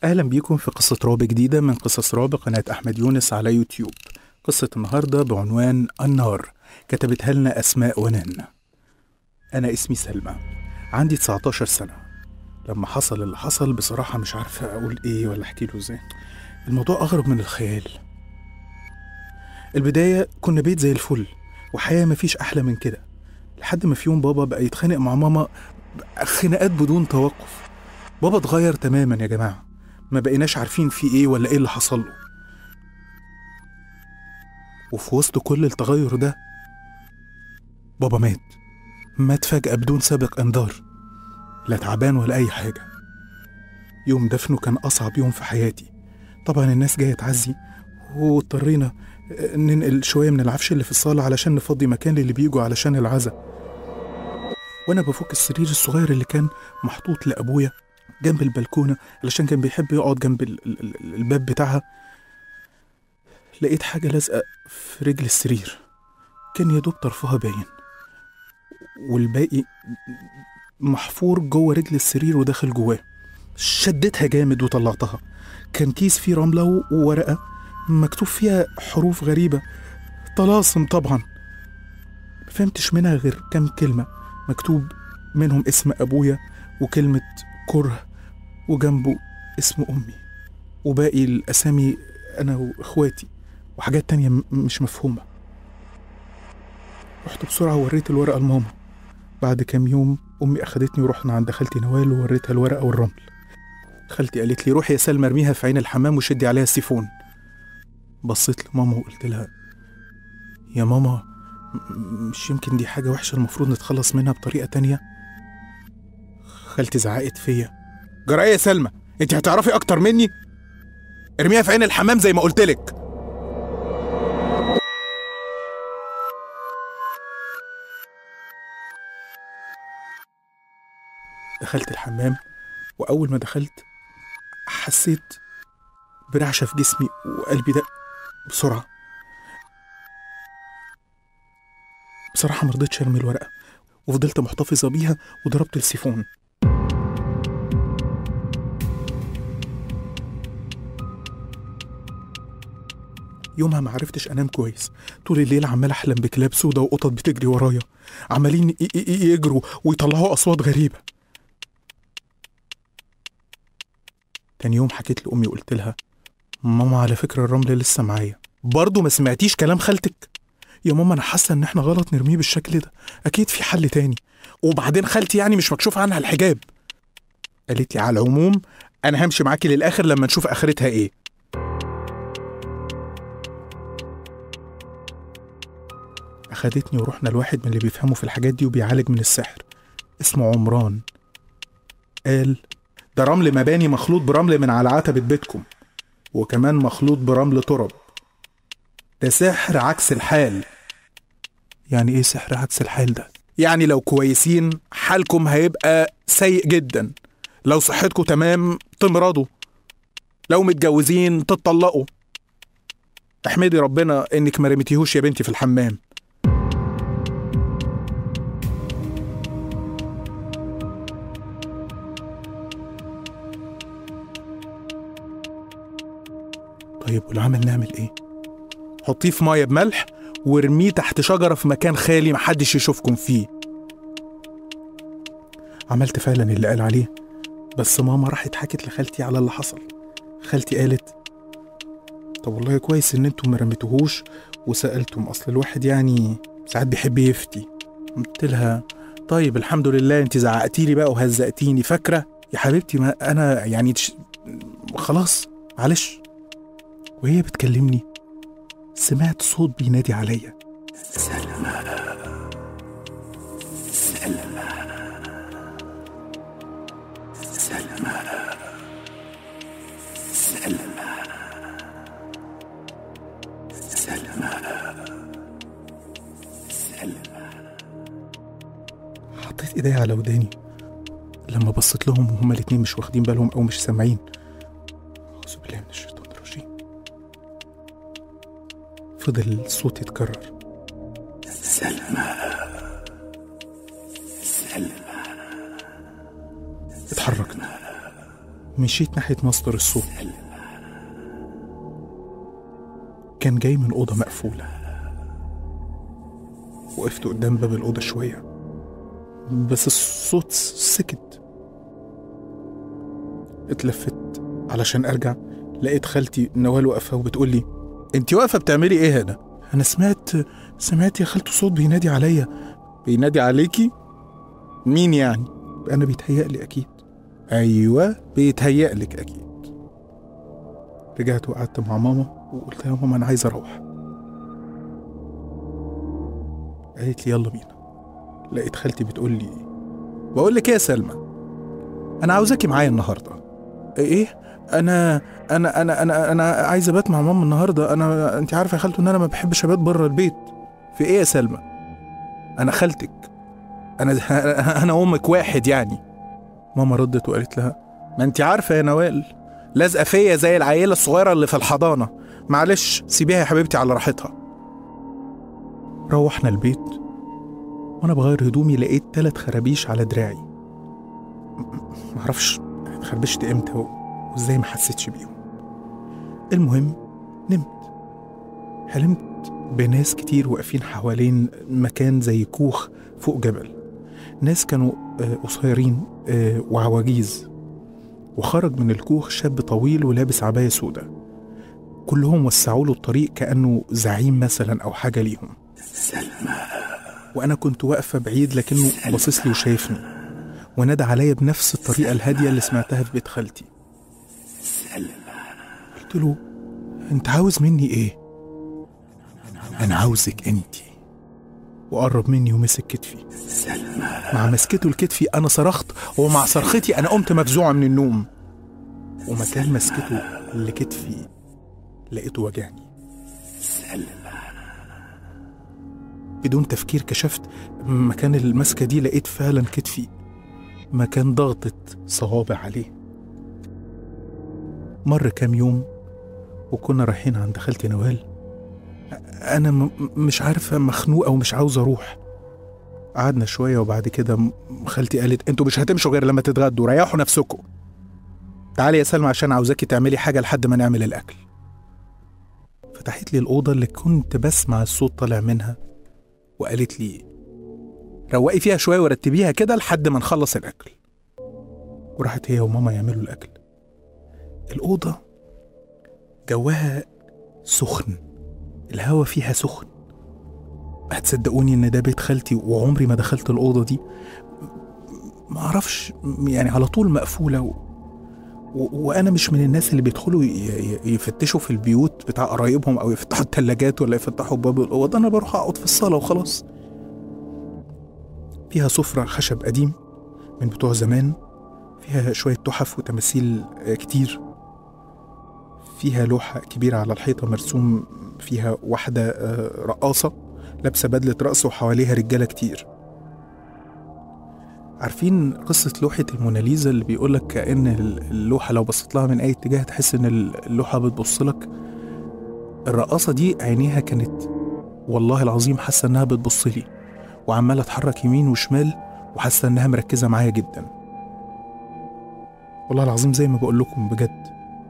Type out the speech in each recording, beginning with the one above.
أهلا بيكم في قصة رعب جديدة من قصص رعب قناة أحمد يونس على يوتيوب قصة النهاردة بعنوان النار كتبتها لنا أسماء ونن أنا اسمي سلمى عندي 19 سنة لما حصل اللي حصل بصراحة مش عارفة أقول إيه ولا أحكي له إزاي الموضوع أغرب من الخيال البداية كنا بيت زي الفل وحياة مفيش أحلى من كده لحد ما في يوم بابا بقى يتخانق مع ماما خناقات بدون توقف بابا اتغير تماما يا جماعة ما بقيناش عارفين في ايه ولا ايه اللي حصل له وفي وسط كل التغير ده بابا مات مات فجأة بدون سابق انذار لا تعبان ولا أي حاجة يوم دفنه كان أصعب يوم في حياتي طبعا الناس جاية تعزي واضطرينا ننقل شوية من العفش اللي في الصالة علشان نفضي مكان للي بيجوا علشان العزا وأنا بفك السرير الصغير اللي كان محطوط لأبويا جنب البلكونة علشان كان بيحب يقعد جنب ال- ال- ال- الباب بتاعها لقيت حاجة لازقة في رجل السرير كان يا دوب طرفها باين والباقي محفور جوه رجل السرير وداخل جواه شدتها جامد وطلعتها كان كيس فيه رملة و- وورقة مكتوب فيها حروف غريبة طلاسم طبعا مفهمتش منها غير كام كلمة مكتوب منهم اسم أبويا وكلمة كره وجنبه اسم أمي وباقي الأسامي أنا وإخواتي وحاجات تانية م- مش مفهومة رحت بسرعة ووريت الورقة لماما بعد كام يوم أمي أخدتني ورحنا عند خالتي نوال ووريتها الورقة والرمل خالتي قالت لي روحي يا سلمى ارميها في عين الحمام وشدي عليها السيفون بصيت لماما وقلت لها يا ماما م- مش يمكن دي حاجة وحشة المفروض نتخلص منها بطريقة تانية خالتي زعقت فيا جرى ايه يا سلمى انت هتعرفي اكتر مني ارميها في عين الحمام زي ما قلت لك دخلت الحمام واول ما دخلت حسيت برعشه في جسمي وقلبي دق بسرعه بصراحه مرضتش ارمي الورقه وفضلت محتفظه بيها وضربت السيفون يومها ما عرفتش انام كويس طول الليل عمال احلم بكلاب سودا وقطط بتجري ورايا عمالين ي- ي- ي- يجروا ويطلعوا اصوات غريبه تاني يوم حكيت لامي وقلت لها ماما على فكره الرمل لسه معايا برضه ما سمعتيش كلام خالتك يا ماما انا حاسه ان احنا غلط نرميه بالشكل ده اكيد في حل تاني وبعدين خالتي يعني مش مكشوف عنها الحجاب قالت لي على العموم انا همشي معاكي للاخر لما نشوف اخرتها ايه أخدتني ورحنا لواحد من اللي بيفهموا في الحاجات دي وبيعالج من السحر اسمه عمران قال ده رمل مباني مخلوط برمل من على عتبة بيتكم وكمان مخلوط برمل ترب ده سحر عكس الحال يعني ايه سحر عكس الحال ده يعني لو كويسين حالكم هيبقى سيء جدا لو صحتكم تمام تمرضوا لو متجوزين تتطلقوا احمدي ربنا انك ما رميتيهوش يا بنتي في الحمام طيب والعمل نعمل ايه حطيه في ميه بملح وارميه تحت شجره في مكان خالي محدش يشوفكم فيه عملت فعلا اللي قال عليه بس ماما راحت حكت لخالتي على اللي حصل خالتي قالت طب والله كويس ان انتم ما رميتوهوش وسالتم اصل الواحد يعني ساعات بيحب يفتي قلت لها طيب الحمد لله انت زعقتي لي بقى وهزقتيني فاكره يا حبيبتي ما انا يعني تش... خلاص معلش وهي بتكلمني سمعت صوت بينادي عليا حطيت ايديا على وداني لما بصيت لهم وهما الاتنين مش واخدين بالهم او مش سامعين اعوذ بالله من الشيطان الرجيم فضل الصوت يتكرر اتحركنا مشيت ناحية مصدر الصوت كان جاي من أوضة مقفولة وقفت قدام باب الأوضة شوية بس الصوت سكت اتلفت علشان أرجع لقيت خالتي نوال واقفة وبتقول لي انت واقفة بتعملي ايه هنا؟ أنا سمعت سمعت يا خالته صوت بينادي عليا بينادي عليكي؟ مين يعني؟ أنا بيتهيألي أكيد أيوة بيتهيألك أكيد رجعت وقعدت مع ماما وقلت لها ماما أنا عايز أروح قالت لي يلا بينا لقيت خالتي بتقول لي بقول لك ايه يا سلمى انا عاوزاكي معايا النهارده ايه انا انا انا انا انا عايز ابات مع ماما النهارده انا انت عارفه يا خالته ان انا ما بحبش ابات بره البيت في ايه يا سلمى انا خالتك انا انا امك واحد يعني ماما ردت وقالت لها ما انت عارفه يا نوال لازقه فيا زي العيله الصغيره اللي في الحضانه معلش سيبيها يا حبيبتي على راحتها روحنا البيت وانا بغير هدومي لقيت تلات خرابيش على دراعي م- معرفش اتخربشت امتى و- وازاي ما حسيتش بيهم المهم نمت حلمت بناس كتير واقفين حوالين مكان زي كوخ فوق جبل ناس كانوا آه، قصيرين آه، وعواجيز وخرج من الكوخ شاب طويل ولابس عباية سودة كلهم وسعوا له الطريق كأنه زعيم مثلا أو حاجة ليهم وأنا كنت واقفة بعيد لكنه باصص لي وشايفني ونادى عليا بنفس الطريقة الهادية اللي سمعتها في بيت خالتي قلت له أنت عاوز مني إيه؟ أنا عاوزك أنت وقرب مني ومسك كتفي مع مسكته لكتفي أنا صرخت ومع صرختي أنا قمت مفزوعة من النوم ومكان مسكته لكتفي لقيته وجعني بدون تفكير كشفت مكان المسكة دي لقيت فعلا كتفي مكان ضغطة صوابع عليه مر كام يوم وكنا رايحين عند خالتي نوال أنا م- مش عارفة مخنوقة ومش عاوز أروح قعدنا شوية وبعد كده م- خالتي قالت انتوا مش هتمشوا غير لما تتغدوا ريحوا نفسكم تعالي يا سلمى عشان عاوزاكي تعملي حاجة لحد ما نعمل الأكل فتحت لي الأوضة اللي كنت بسمع الصوت طالع منها وقالت لي روقي فيها شوية ورتبيها كده لحد ما نخلص الأكل وراحت هي وماما يعملوا الأكل الأوضة جواها سخن الهوا فيها سخن هتصدقوني ان ده بيت خالتي وعمري ما دخلت الأوضة دي ما اعرفش يعني على طول مقفولة و... و... وانا مش من الناس اللي بيدخلوا ي... ي- يفتشوا في البيوت بتاع قرايبهم او يفتحوا الثلاجات ولا يفتحوا باب الاوض انا بروح اقعد في الصاله وخلاص فيها سفره خشب قديم من بتوع زمان فيها شويه تحف وتماثيل آه، كتير فيها لوحه كبيره على الحيطه مرسوم فيها واحده آه، رقاصه لابسه بدله رقص وحواليها رجاله كتير عارفين قصة لوحة الموناليزا اللي بيقولك كأن اللوحة لو بصيت لها من أي اتجاه تحس إن اللوحة بتبص لك الرقاصة دي عينيها كانت والله العظيم حاسة إنها بتبص لي وعمالة تحرك يمين وشمال وحاسة إنها مركزة معايا جدا والله العظيم زي ما بقول لكم بجد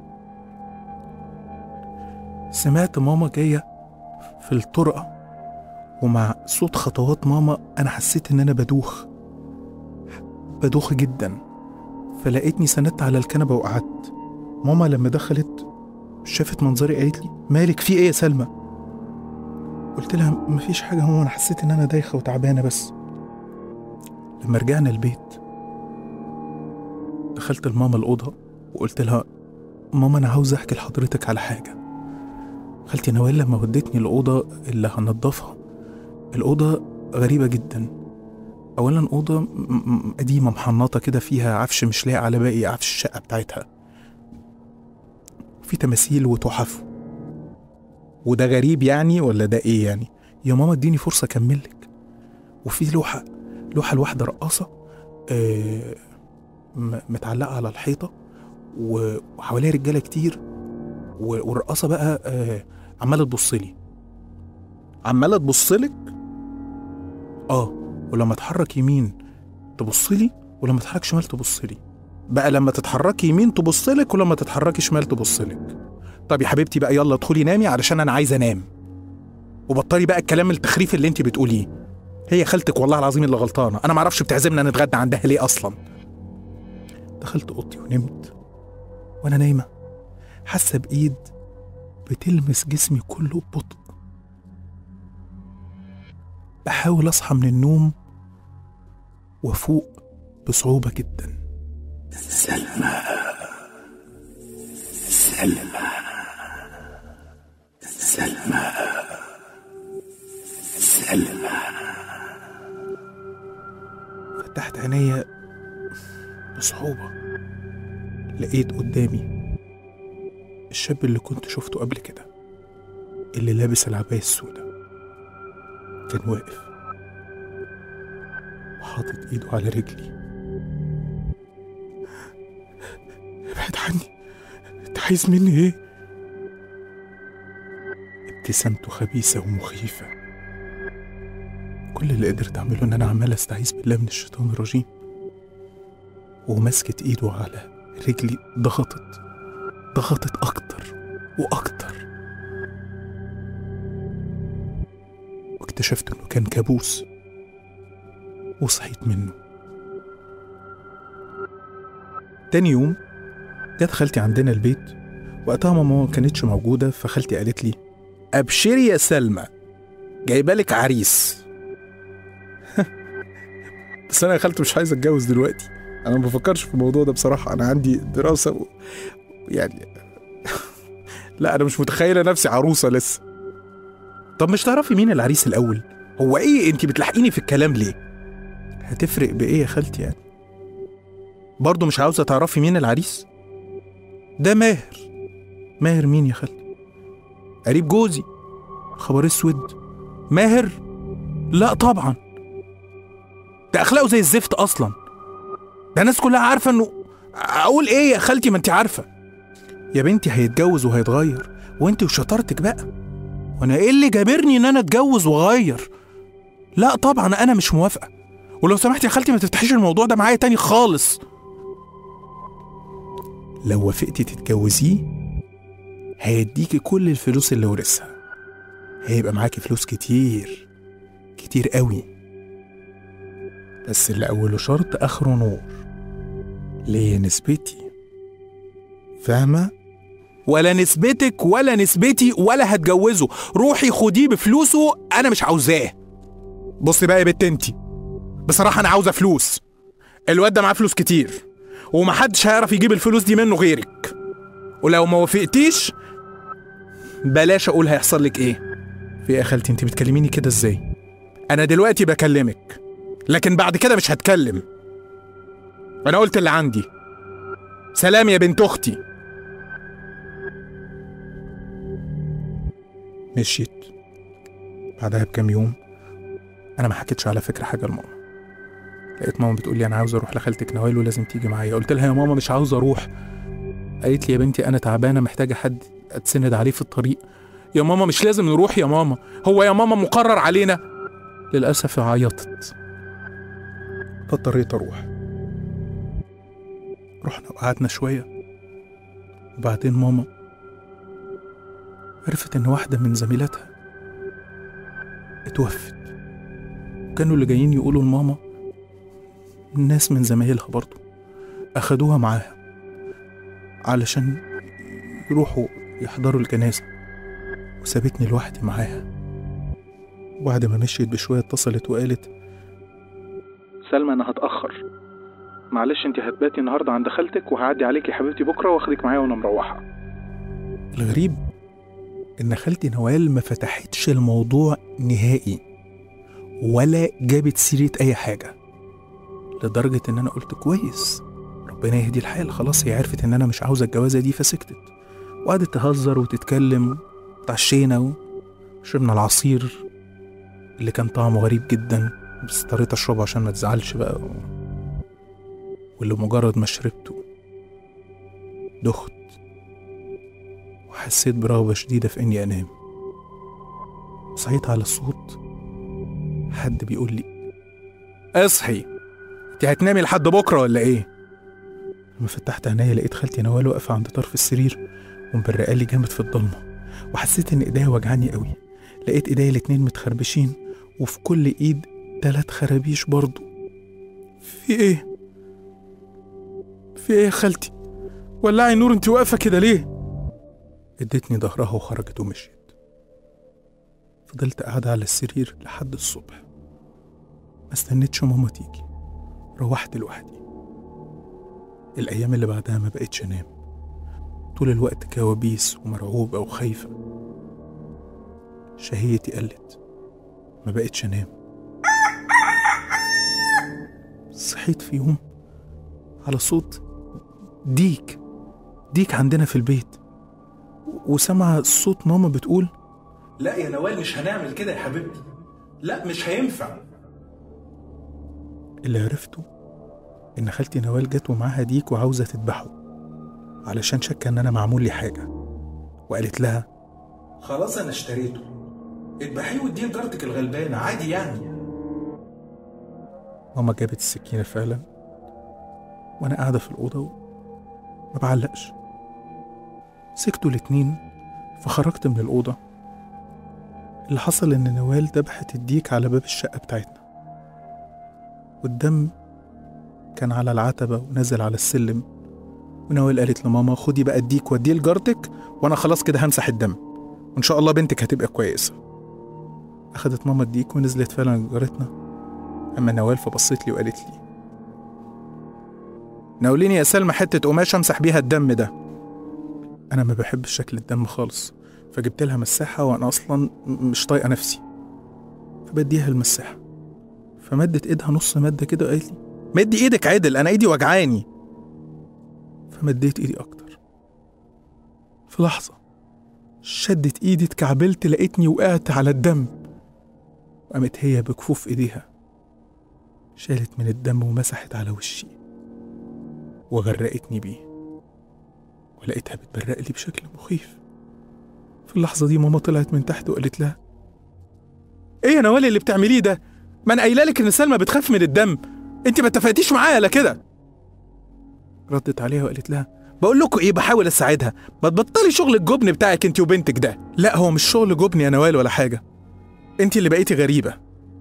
سمعت ماما جاية في الطرقة ومع صوت خطوات ماما أنا حسيت إن أنا بدوخ بدوخ جدا فلقيتني سندت على الكنبة وقعدت ماما لما دخلت شافت منظري قالت لي مالك في ايه يا سلمى قلت لها مفيش حاجة هو أنا حسيت إن أنا دايخة وتعبانة بس لما رجعنا البيت دخلت لماما الأوضة وقلت لها ماما أنا عاوز أحكي لحضرتك على حاجة خالتي نوال لما ودتني الأوضة اللي هنضفها الأوضة غريبة جدا أولا أوضة م- م- قديمة محنطة كده فيها عفش مش لايق على باقي عفش الشقة بتاعتها في تماثيل وتحف وده غريب يعني ولا ده ايه يعني يا ماما اديني فرصة اكملك وفي لوحة لوحة لواحدة رقاصة آه م- متعلقة على الحيطة و- وحواليها رجالة كتير و- والرقاصة بقى آه عمالة تبص لي عمالة تبص لك اه ولما اتحرك يمين تبص لي ولما اتحرك شمال تبص لي بقى لما تتحركي يمين تبصلك ولما تتحركي شمال تبصلك طب يا حبيبتي بقى يلا ادخلي نامي علشان انا عايزه انام وبطلي بقى الكلام التخريف اللي انت بتقوليه هي خالتك والله العظيم اللي غلطانه انا معرفش بتعزمنا نتغدى عندها ليه اصلا دخلت اوضتي ونمت وانا نايمه حاسه بايد بتلمس جسمي كله ببطء بحاول اصحى من النوم وافوق بصعوبه جدا سلمى سلمى سلمى سلمى فتحت عينيا بصعوبة لقيت قدامي الشاب اللي كنت شفته قبل كده اللي لابس العباية السوداء كان واقف وحاطط ايده على رجلي ابعد عني انت عايز مني ايه ابتسامته خبيثة ومخيفة كل اللي قدرت اعمله ان انا عمال استعيذ بالله من الشيطان الرجيم ومسكت ايده على رجلي ضغطت ضغطت اكتر واكتر واكتشفت انه كان كابوس وصحيت منه تاني يوم جت خالتي عندنا البيت وقتها ماما ما كانتش موجودة فخالتي قالت لي أبشري يا سلمى جايبالك عريس بس أنا يا خالتي مش عايز أتجوز دلوقتي أنا ما بفكرش في الموضوع ده بصراحة أنا عندي دراسة و... يعني لا أنا مش متخيلة نفسي عروسة لسه طب مش تعرفي مين العريس الأول هو إيه أنت بتلحقيني في الكلام ليه هتفرق بإيه يا خالتي يعني برضه مش عاوزة تعرفي مين العريس ده ماهر ماهر مين يا خالتي قريب جوزي خبر اسود ماهر لا طبعا ده اخلاقه زي الزفت اصلا ده الناس كلها عارفه انه اقول ايه يا خالتي ما انت عارفه يا بنتي هيتجوز وهيتغير وانت وشطارتك بقى وانا ايه اللي جابرني ان انا اتجوز واغير لا طبعا انا مش موافقه ولو سمحتي يا خالتي ما تفتحيش الموضوع ده معايا تاني خالص لو وافقتي تتجوزيه هيديكي كل الفلوس اللي ورثها هيبقى معاكي فلوس كتير كتير قوي بس اللي أوله شرط آخره نور ليه نسبتي فاهمة؟ ولا نسبتك ولا نسبتي ولا هتجوزه روحي خديه بفلوسه أنا مش عاوزاه بصي بقى يا بت انتي بصراحة أنا عاوزة فلوس الواد ده معاه فلوس كتير ومحدش هيعرف يجيب الفلوس دي منه غيرك ولو ما وافقتيش بلاش اقول هيحصل لك ايه في ايه يا خالتي انت بتكلميني كده ازاي انا دلوقتي بكلمك لكن بعد كده مش هتكلم انا قلت اللي عندي سلام يا بنت اختي مشيت بعدها بكام يوم انا ما حكيتش على فكره حاجه لماما لقيت ماما بتقول لي انا عاوز اروح لخالتك نوال ولازم تيجي معايا قلت لها يا ماما مش عاوز اروح قالت لي يا بنتي انا تعبانه محتاجه حد اتسند عليه في الطريق يا ماما مش لازم نروح يا ماما هو يا ماما مقرر علينا للاسف عيطت فاضطريت اروح رحنا وقعدنا شويه وبعدين ماما عرفت ان واحده من زميلاتها اتوفت وكانوا اللي جايين يقولوا لماما ناس من زمايلها برضو أخدوها معاها علشان يروحوا يحضروا الجنازة وسابتني لوحدي معاها وبعد ما مشيت بشوية اتصلت وقالت سلمى أنا هتأخر معلش انت هتباتي النهاردة عند خالتك وهعدي عليك يا حبيبتي بكرة واخدك معايا وانا مروحة الغريب إن خالتي نوال ما فتحتش الموضوع نهائي ولا جابت سيرة أي حاجة لدرجة إن أنا قلت كويس ربنا يهدي الحال خلاص هي عرفت إن أنا مش عاوزة الجوازة دي فسكتت وقعدت تهزر وتتكلم اتعشينا وشربنا العصير اللي كان طعمه غريب جدا بس اضطريت أشربه عشان ما تزعلش بقى و... واللي مجرد ما شربته دخت وحسيت برغبة شديدة في إني أنام صحيت على الصوت حد بيقول لي اصحي انت هتنامي لحد بكره ولا ايه لما فتحت عينيا لقيت خالتي نوال واقفة عند طرف السرير ومبرقالي جامد في الضلمة وحسيت إن إيديا وجعاني قوي لقيت إيديا الاتنين متخربشين وفي كل إيد تلات خرابيش برضو في إيه؟ في إيه يا خالتي؟ ولعي نور انت واقفة كده ليه؟ ادتني ظهرها وخرجت ومشيت فضلت قاعدة على السرير لحد الصبح ما استنيتش ماما تيجي روحت لوحدي الأيام اللي بعدها ما بقتش أنام طول الوقت كوابيس ومرعوبة وخايفة شهيتي قلت ما بقتش أنام صحيت في يوم على صوت ديك ديك عندنا في البيت وسمع صوت ماما بتقول لا يا نوال مش هنعمل كده يا حبيبتي لا مش هينفع اللي عرفته إن خالتي نوال جت ومعاها ديك وعاوزة تذبحه علشان شك إن أنا معمول لي حاجة وقالت لها خلاص انا اشتريته اذبحيه واديه لجارتك الغلبانه عادي يعني ماما جابت السكينة فعلا وأنا قاعدة في الأوضة وما بعلقش سكتوا الاتنين فخرجت من الأوضة اللي حصل إن نوال ذبحت الديك على باب الشقة بتاعتنا والدم كان على العتبة ونزل على السلم ونوال قالت لماما خدي بقى الديك وديه لجارتك وأنا خلاص كده همسح الدم وإن شاء الله بنتك هتبقى كويسة أخدت ماما الديك ونزلت فعلا لجارتنا أما نوال فبصت لي وقالت لي ناوليني يا سلمى حتة قماش أمسح بيها الدم ده أنا ما بحبش شكل الدم خالص فجبت لها مساحة وأنا أصلا م- مش طايقة نفسي فبديها المساحة فمدت إيدها نص مادة كده وقالت لي مدي إيدك عدل أنا إيدي وجعاني فمديت إيدي أكتر في لحظة شدت إيدي اتكعبلت لقيتني وقعت على الدم وقامت هي بكفوف إيديها شالت من الدم ومسحت على وشي وغرقتني بيه ولقيتها بتبرق لي بشكل مخيف في اللحظة دي ماما طلعت من تحت وقالت لها ايه يا نوال اللي بتعمليه ده ما انا قايله لك ان سلمى بتخاف من الدم انت ما اتفقتيش معايا لا كده ردت عليها وقالت لها بقول لكم ايه بحاول اساعدها ما تبطلي شغل الجبن بتاعك انت وبنتك ده لا هو مش شغل جبن يا نوال ولا حاجه انت اللي بقيتي غريبه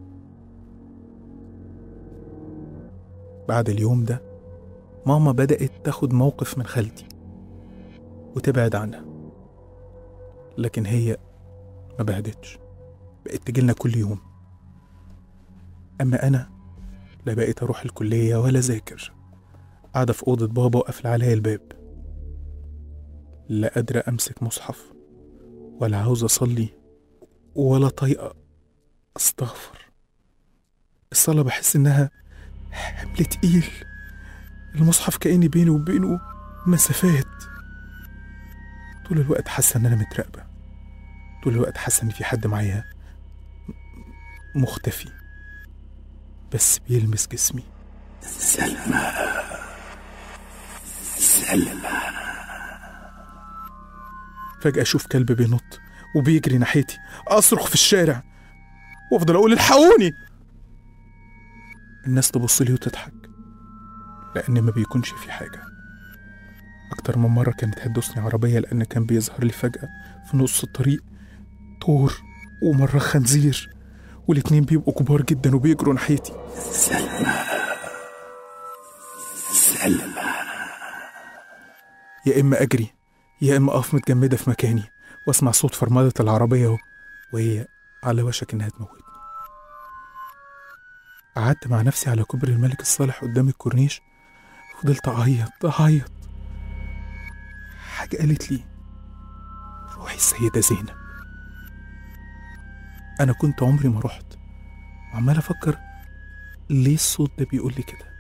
بعد اليوم ده ماما بدأت تاخد موقف من خالتي وتبعد عنها لكن هي ما بعدتش بقت تجيلنا كل يوم أما أنا لا بقيت أروح الكلية ولا ذاكر قاعدة في أوضة بابا وقافلة عليا الباب لا قادرة أمسك مصحف ولا عاوز أصلي ولا طايقة أستغفر الصلاة بحس إنها حمل تقيل المصحف كأني بيني وبينه مسافات طول الوقت حاسة إن أنا متراقبة طول الوقت حاسة إن في حد معايا م- مختفي بس بيلمس جسمي سلمى سلمى فجأة أشوف كلب بينط وبيجري ناحيتي أصرخ في الشارع وأفضل أقول الحقوني الناس تبص لي وتضحك لأن ما بيكونش في حاجة أكتر من مرة كانت هتدوسني عربية لأن كان بيظهر لي فجأة في نص الطريق طور ومرة خنزير والاتنين بيبقوا كبار جدا وبيجروا ناحيتي سلمى سلمى يا إما أجري يا إما أقف متجمدة في مكاني وأسمع صوت فرملة العربية و- وهي على وشك إنها تموتني قعدت مع نفسي على كوبري الملك الصالح قدام الكورنيش فضلت أعيط أعيط حاجة قالت لي روحي السيدة زينب أنا كنت عمري ما رحت وعمال أفكر ليه الصوت ده بيقول لي كده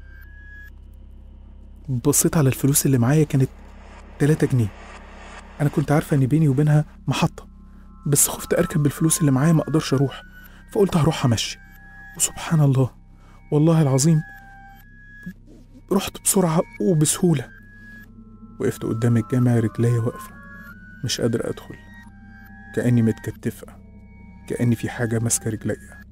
بصيت على الفلوس اللي معايا كانت 3 جنيه انا كنت عارفه ان بيني وبينها محطه بس خفت اركب بالفلوس اللي معايا ما اقدرش اروح فقلت هروح امشي وسبحان الله والله العظيم رحت بسرعه وبسهوله وقفت قدام الجامع رجليا واقفه مش قادر ادخل كاني متكتفه كاني في حاجه ماسكه رجليا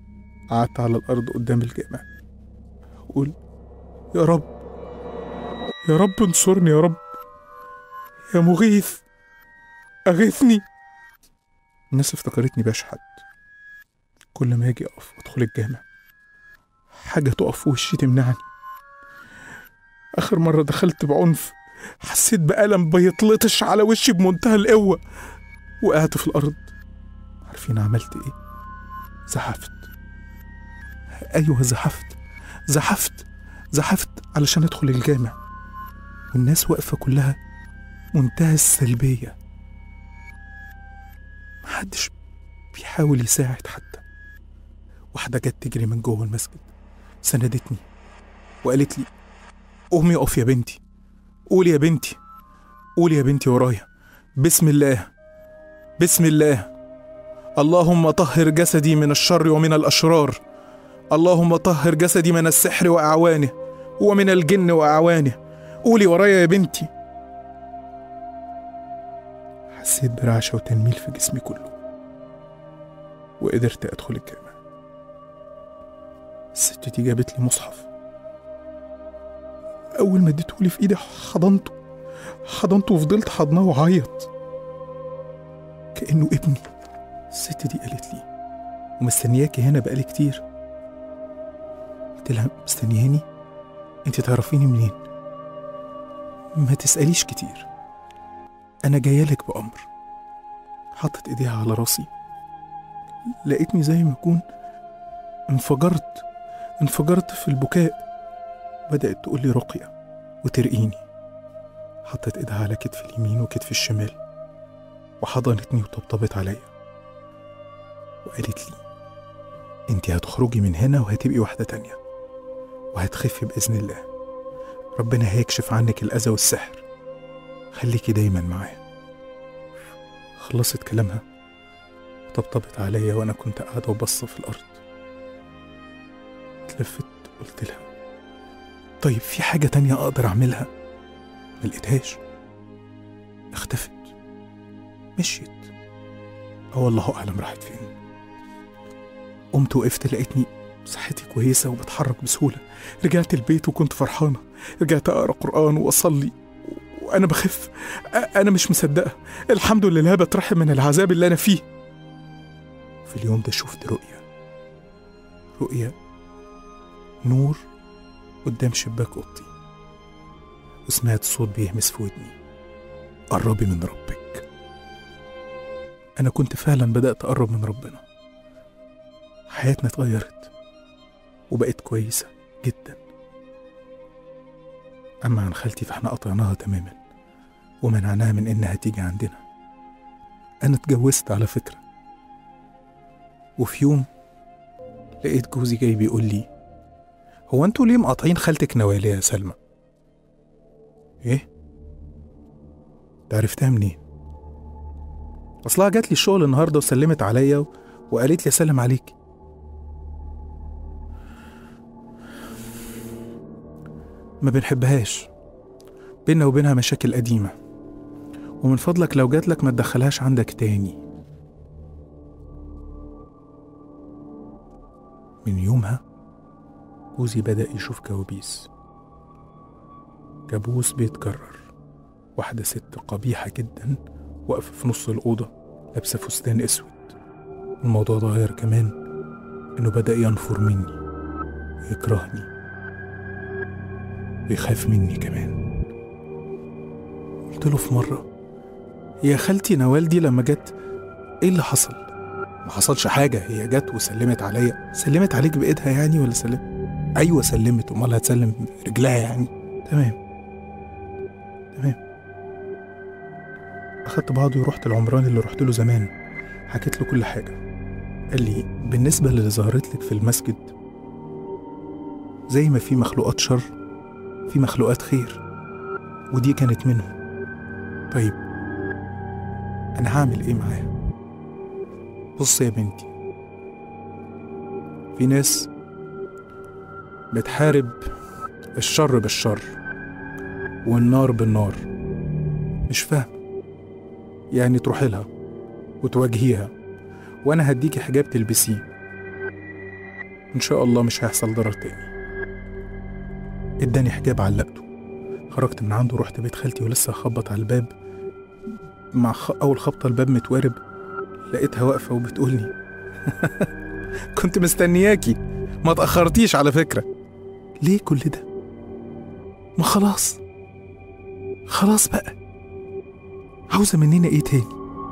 قعدت على الارض قدام الجامع اقول يا رب يا رب انصرني يا رب يا مغيث أغثني الناس افتكرتني بشحت كل ما أجي أقف وأدخل الجامع حاجة تقف في وشي تمنعني آخر مرة دخلت بعنف حسيت بألم بيطلطش على وشي بمنتهى القوة وقعت في الأرض عارفين عملت إيه؟ زحفت أيوه زحفت زحفت زحفت علشان أدخل الجامع والناس واقفة كلها منتهى السلبية محدش بيحاول يساعد حتى واحدة جت تجري من جوه المسجد سندتني وقالت لي قومي اقف يا بنتي قولي يا بنتي قولي يا بنتي ورايا بسم الله بسم الله اللهم طهر جسدي من الشر ومن الأشرار اللهم طهر جسدي من السحر وأعوانه ومن الجن وأعوانه قولي ورايا يا بنتي حسيت برعشة وتنميل في جسمي كله وقدرت أدخل الجامع الست دي جابت لي مصحف أول ما اديتهولي في إيدي حضنته حضنته وفضلت حضناه وعيط كأنه ابني الست دي قالت لي ومستنياكي هنا بقالي كتير قلت لها مستنياني انت تعرفيني منين ما تسأليش كتير أنا جايلك بأمر حطت إيديها على راسي لقيتني زي ما أكون انفجرت انفجرت في البكاء بدأت تقول لي رقية وترقيني حطت إيدها على كتف اليمين وكتف الشمال وحضنتني وطبطبت عليا وقالت لي انت هتخرجي من هنا وهتبقي واحدة تانية وهتخفي بإذن الله ربنا هيكشف عنك الأذى والسحر خليكي دايما معايا خلصت كلامها وطبطبت عليا وأنا كنت قاعدة وبصة في الأرض اتلفت قلت لها طيب في حاجة تانية أقدر أعملها ملقتهاش اختفت مشيت اه والله أعلم راحت فين قمت وقفت لقيتني صحتي كويسة وبتحرك بسهولة رجعت البيت وكنت فرحانة رجعت أقرأ قرآن وأصلي وأنا بخف أ- أنا مش مصدقة الحمد لله بترحم من العذاب اللي أنا فيه في اليوم ده شفت رؤية رؤية نور قدام شباك أوضتي وسمعت صوت بيهمس في ودني قربي من ربك أنا كنت فعلا بدأت أقرب من ربنا حياتنا اتغيرت وبقت كويسة جدا أما عن خالتي فاحنا قطعناها تماما ومنعناها من إنها تيجي عندنا أنا اتجوزت على فكرة وفي يوم لقيت جوزي جاي بيقول لي هو انتوا ليه مقاطعين خالتك نوالة يا سلمى؟ ايه؟ انت عرفتها منين؟ اصلها جات لي الشغل النهارده وسلمت عليا و... وقالت لي اسلم عليك ما بنحبهاش بينا وبينها مشاكل قديمة ومن فضلك لو جات لك ما تدخلهاش عندك تاني من يومها جوزي بدأ يشوف كوابيس كابوس بيتكرر واحدة ست قبيحة جدا واقفة في نص الأوضة لابسة فستان أسود الموضوع ده غير كمان إنه بدأ ينفر مني ويكرهني ويخاف مني كمان قلت له في مرة يا خالتي نوال دي لما جت ايه اللي حصل؟ ما حصلش حاجة هي جت وسلمت عليا سلمت عليك بإيدها يعني ولا سلمت؟ أيوة سلمت أمال هتسلم رجلها يعني تمام تمام أخدت بعضي ورحت العمران اللي رحت له زمان حكيت له كل حاجة قال لي بالنسبة للي ظهرت لك في المسجد زي ما في مخلوقات شر في مخلوقات خير ودي كانت منهم طيب أنا هعمل إيه معاها بص يا بنتي في ناس بتحارب الشر بالشر والنار بالنار مش فاهم يعني تروحي لها وتواجهيها وانا هديكي حجاب تلبسيه ان شاء الله مش هيحصل ضرر تاني اداني حجاب علقته خرجت من عنده ورحت بيت خالتي ولسه هخبط على الباب مع خ... أول خبطة الباب متوارب لقيتها واقفة وبتقولي كنت مستنياكي ما تأخرتيش على فكرة ليه كل ده؟ ما خلاص خلاص بقى عاوزة مننا ايه تاني؟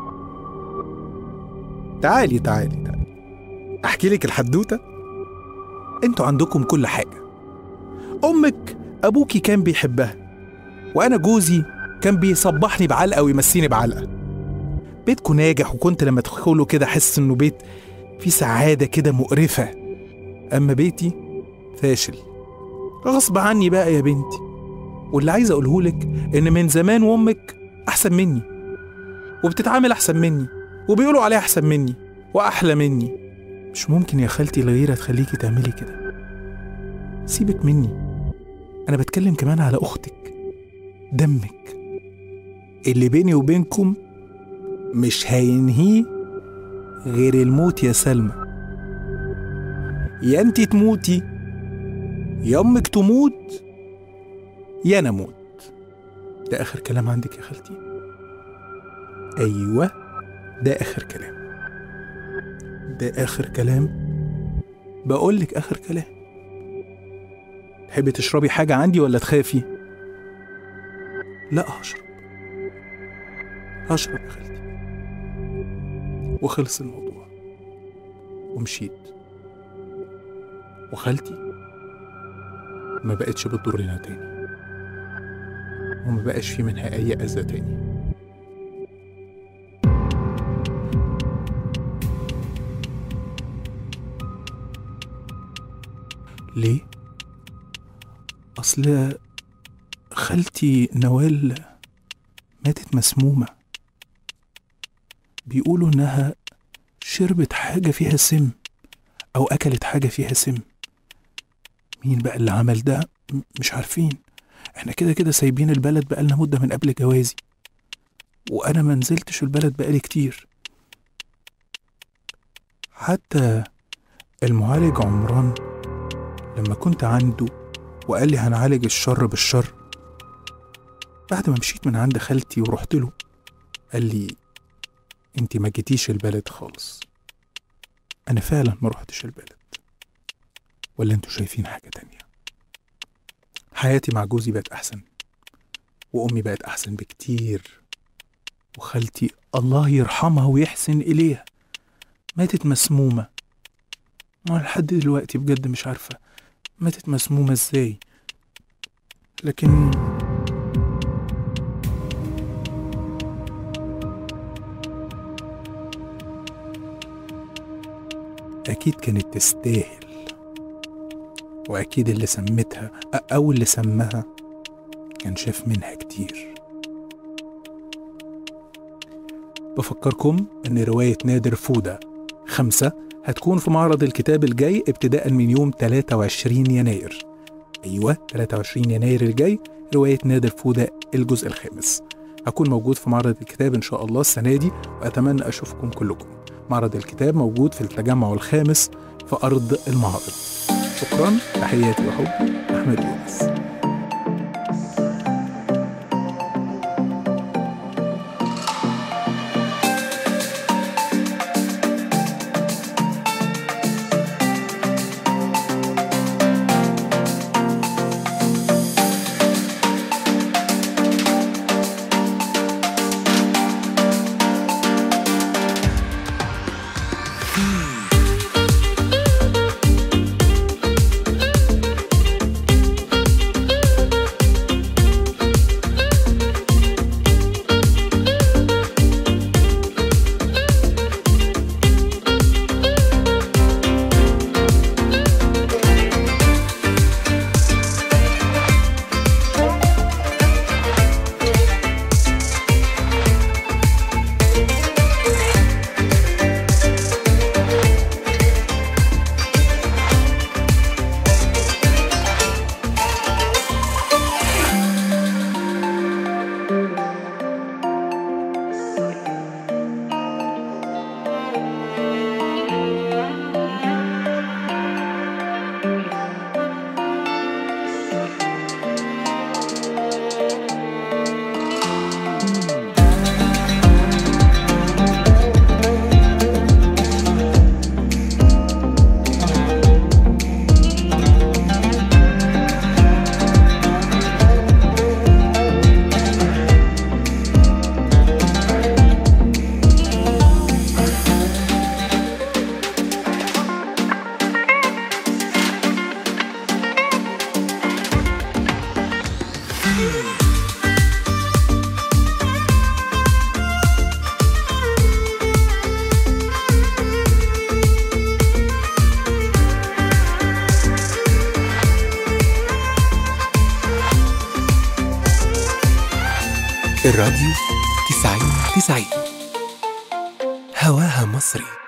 تعالي تعالي تعالي احكي لك الحدوتة انتوا عندكم كل حاجة امك ابوكي كان بيحبها وانا جوزي كان بيصبحني بعلقة ويمسيني بعلقة بيتكم ناجح وكنت لما تدخله كده احس انه بيت فيه سعادة كده مقرفة اما بيتي فاشل غصب عني بقى يا بنتي واللي عايز اقوله لك ان من زمان وامك احسن مني وبتتعامل احسن مني وبيقولوا عليها احسن مني واحلى مني مش ممكن يا خالتي الغيره تخليكي تعملي كده سيبك مني انا بتكلم كمان على اختك دمك اللي بيني وبينكم مش هينهيه غير الموت يا سلمى يا انت تموتي يا امك تموت يا انا اموت ده اخر كلام عندك يا خالتي ايوه ده اخر كلام ده اخر كلام بقول لك اخر كلام تحبي تشربي حاجه عندي ولا تخافي لا هشرب هشرب يا خالتي وخلص الموضوع ومشيت وخالتي ما بقتش بتضرنا تاني وما بقاش في منها أي أذى تاني ليه؟ أصل خالتي نوال ماتت مسمومة بيقولوا إنها شربت حاجة فيها سم أو أكلت حاجة فيها سم مين بقى اللي عمل ده م- مش عارفين احنا كده كده سايبين البلد بقالنا مدة من قبل جوازي وأنا ما نزلتش البلد بقالي كتير حتى المعالج عمران لما كنت عنده وقال لي هنعالج الشر بالشر بعد ما مشيت من عند خالتي ورحت له قال لي انت ما جيتيش البلد خالص انا فعلا ما رحتش البلد ولا انتوا شايفين حاجة تانية حياتي مع جوزي بقت احسن وامي بقت احسن بكتير وخالتي الله يرحمها ويحسن اليها ماتت مسمومة ما لحد دلوقتي بجد مش عارفة ماتت مسمومة ازاي لكن أكيد كانت تستاهل وأكيد اللي سمتها أو اللي سمها كان شاف منها كتير بفكركم إن رواية نادر فودة خمسة هتكون في معرض الكتاب الجاي ابتداء من يوم 23 يناير أيوة 23 يناير الجاي رواية نادر فودة الجزء الخامس هكون موجود في معرض الكتاب إن شاء الله السنة دي وأتمنى أشوفكم كلكم معرض الكتاب موجود في التجمع الخامس في أرض المعارض شكرا تحياتي وحب أحمد يونس الراديو تسعين تسعين هواها مصري